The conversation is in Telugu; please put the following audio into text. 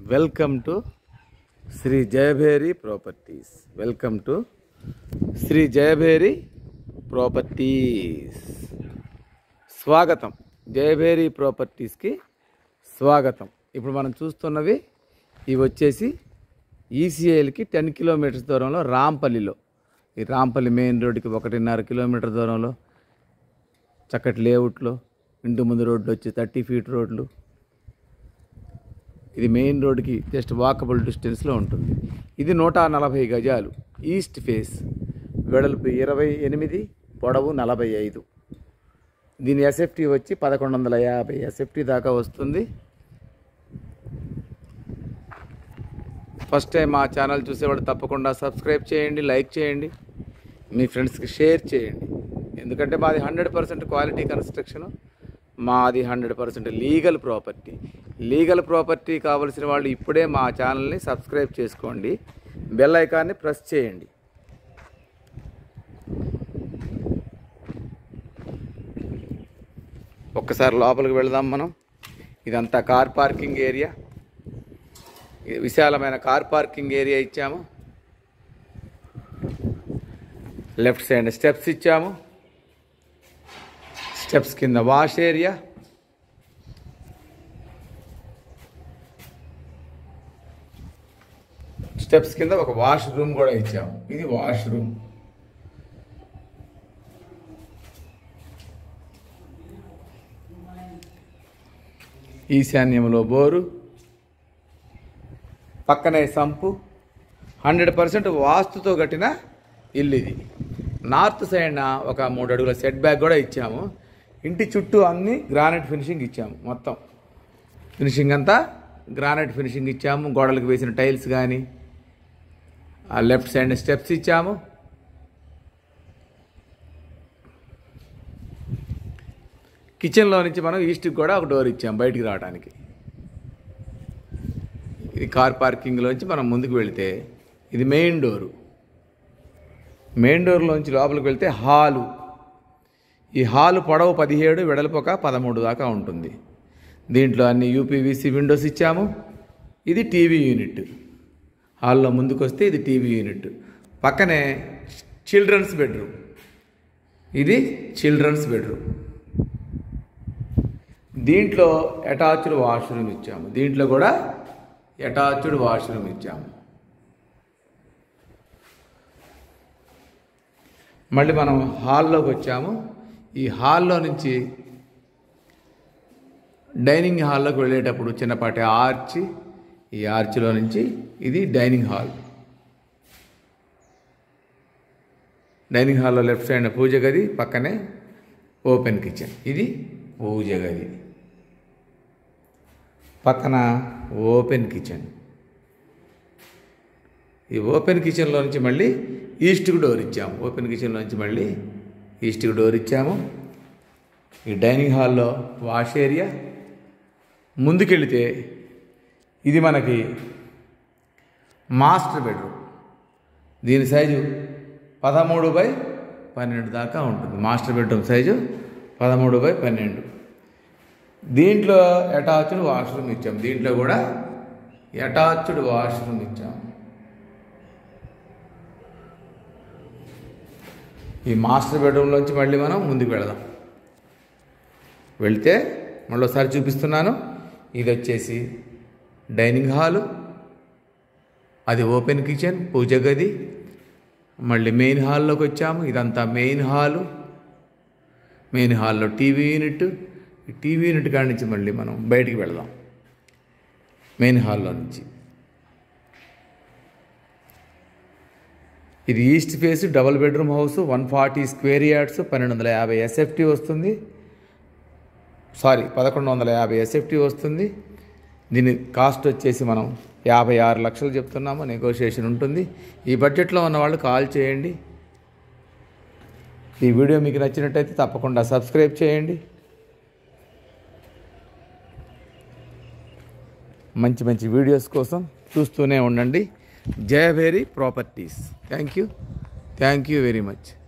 welcome to Shri Jayabheri properties welcome to Shri Jayabheri properties స్వాగతం జయభేరి ప్రాపర్టీస్కి స్వాగతం ఇప్పుడు మనం చూస్తున్నవి ఇవి వచ్చేసి ఈసీఐలకి టెన్ కిలోమీటర్స్ దూరంలో రాంపల్లిలో ఈ రాంపల్లి మెయిన్ రోడ్డుకి ఒకటిన్నర కిలోమీటర్ దూరంలో చక్కటి లేఅవుట్లో ఇంటి ముందు రోడ్లు వచ్చి థర్టీ ఫీట్ రోడ్లు ఇది మెయిన్ రోడ్డుకి జస్ట్ వాకబుల్ డిస్టెన్స్లో ఉంటుంది ఇది నూట నలభై గజాలు ఈస్ట్ ఫేస్ వెడల్పు ఇరవై ఎనిమిది పొడవు నలభై ఐదు దీని ఎస్ఎఫ్టీ వచ్చి పదకొండు వందల యాభై ఎస్ఎఫ్టీ దాకా వస్తుంది ఫస్ట్ టైం మా ఛానల్ చూసేవాడు తప్పకుండా సబ్స్క్రైబ్ చేయండి లైక్ చేయండి మీ ఫ్రెండ్స్కి షేర్ చేయండి ఎందుకంటే మాది హండ్రెడ్ పర్సెంట్ క్వాలిటీ కన్స్ట్రక్షన్ మాది hundred percent legal property legal property కావలసిన వాళ్ళు ఇప్పుడే మా ఛానల్ని సబ్స్క్రైబ్ చేసుకోండి బెల్ ఐకాన్ని ప్రెస్ చేయండి ఒక్కసారి లోపలికి వెళదాం మనం ఇదంతా కార్ పార్కింగ్ ఏరియా ఇది విశాలమైన కార్ పార్కింగ్ ఏరియా ఇచ్చాము లెఫ్ట్ సైడ్ స్టెప్స్ ఇచ్చాము స్టెప్స్ కింద వాష్ ఏరియా స్టెప్స్ కింద ఒక వాష్ రూమ్ కూడా ఇచ్చాము ఇది వాష్ రూమ్ ఈశాన్యంలో బోరు పక్కనే సంపు హండ్రెడ్ పర్సెంట్ వాస్తుతో కట్టిన ఇల్లు ఇది నార్త్ సైడ్న ఒక మూడు అడుగుల సెట్ బ్యాక్ కూడా ఇచ్చాము ఇంటి చుట్టూ అన్ని గ్రానైట్ ఫినిషింగ్ ఇచ్చాము మొత్తం ఫినిషింగ్ అంతా గ్రానైట్ ఫినిషింగ్ ఇచ్చాము గోడలకు వేసిన టైల్స్ కానీ ఆ లెఫ్ట్ సైడ్ స్టెప్స్ ఇచ్చాము కిచెన్లో నుంచి మనం ఈస్ట్కి కూడా ఒక డోర్ ఇచ్చాము బయటికి రావడానికి ఇది కార్ పార్కింగ్లోంచి మనం ముందుకు వెళితే ఇది మెయిన్ డోరు మెయిన్ డోర్లోంచి లోపలికి వెళ్తే హాలు ఈ హాలు పొడవు పదిహేడు వెడల్పు ఒక పదమూడు దాకా ఉంటుంది దీంట్లో అన్ని యూపీవీసీ విండోస్ ఇచ్చాము ఇది టీవీ యూనిట్ హాల్లో ముందుకు వస్తే ఇది టీవీ యూనిట్ పక్కనే చిల్డ్రన్స్ బెడ్రూమ్ ఇది చిల్డ్రన్స్ బెడ్రూమ్ దీంట్లో అటాచ్డ్ వాష్రూమ్ ఇచ్చాము దీంట్లో కూడా అటాచ్డ్ వాష్రూమ్ ఇచ్చాము మళ్ళీ మనం హాల్లోకి వచ్చాము ఈ హాల్లో నుంచి డైనింగ్ హాల్లోకి వెళ్ళేటప్పుడు చిన్నపాటి ఆర్చ్ ఈ ఆర్చ్లో నుంచి ఇది డైనింగ్ హాల్ డైనింగ్ హాల్లో లెఫ్ట్ సైడ్ పూజ గది పక్కనే ఓపెన్ కిచెన్ ఇది పూజ గది పక్కన ఓపెన్ కిచెన్ ఈ ఓపెన్ కిచెన్లో నుంచి మళ్ళీ ఈస్ట్కి డోర్ ఇచ్చాము ఓపెన్ కిచెన్లో నుంచి మళ్ళీ ఈస్ట్కి డోర్ ఇచ్చాము ఈ డైనింగ్ హాల్లో వాష్ ఏరియా ముందుకెళితే ఇది మనకి మాస్టర్ బెడ్రూమ్ దీని సైజు పదమూడు బై పన్నెండు దాకా ఉంటుంది మాస్టర్ బెడ్రూమ్ సైజు పదమూడు బై పన్నెండు దీంట్లో అటాచ్డ్ వాష్రూమ్ ఇచ్చాం దీంట్లో కూడా అటాచ్డ్ వాష్రూమ్ ఇచ్చాం ఈ మాస్టర్ బెడ్రూమ్లోంచి మళ్ళీ మనం ముందుకు వెళదాం వెళ్తే మళ్ళీసారి చూపిస్తున్నాను ఇది వచ్చేసి డైనింగ్ హాలు అది ఓపెన్ కిచెన్ పూజ గది మళ్ళీ మెయిన్ హాల్లోకి వచ్చాము ఇదంతా మెయిన్ హాలు మెయిన్ హాల్లో టీవీ యూనిట్ ఈ టీవీ యూనిట్ కాడి నుంచి మళ్ళీ మనం బయటికి వెళదాం మెయిన్ హాల్లో నుంచి ఇది east face double bedroom house one forty square yards పన్నెండు వందల యాభై ఎస్ఎఫ్టీ వస్తుంది సారీ పదకొండు వందల యాభై ఎస్ఎఫ్టీ వస్తుంది దీని కాస్ట్ వచ్చేసి మనం యాభై ఆరు లక్షలు చెప్తున్నాము నెగోషియేషన్ ఉంటుంది ఈ బడ్జెట్లో ఉన్న వాళ్ళు కాల్ చేయండి ఈ వీడియో మీకు నచ్చినట్టయితే తప్పకుండా సబ్స్క్రైబ్ చేయండి మంచి మంచి వీడియోస్ కోసం చూస్తూనే ఉండండి Jayabheri properties thank you thank you very much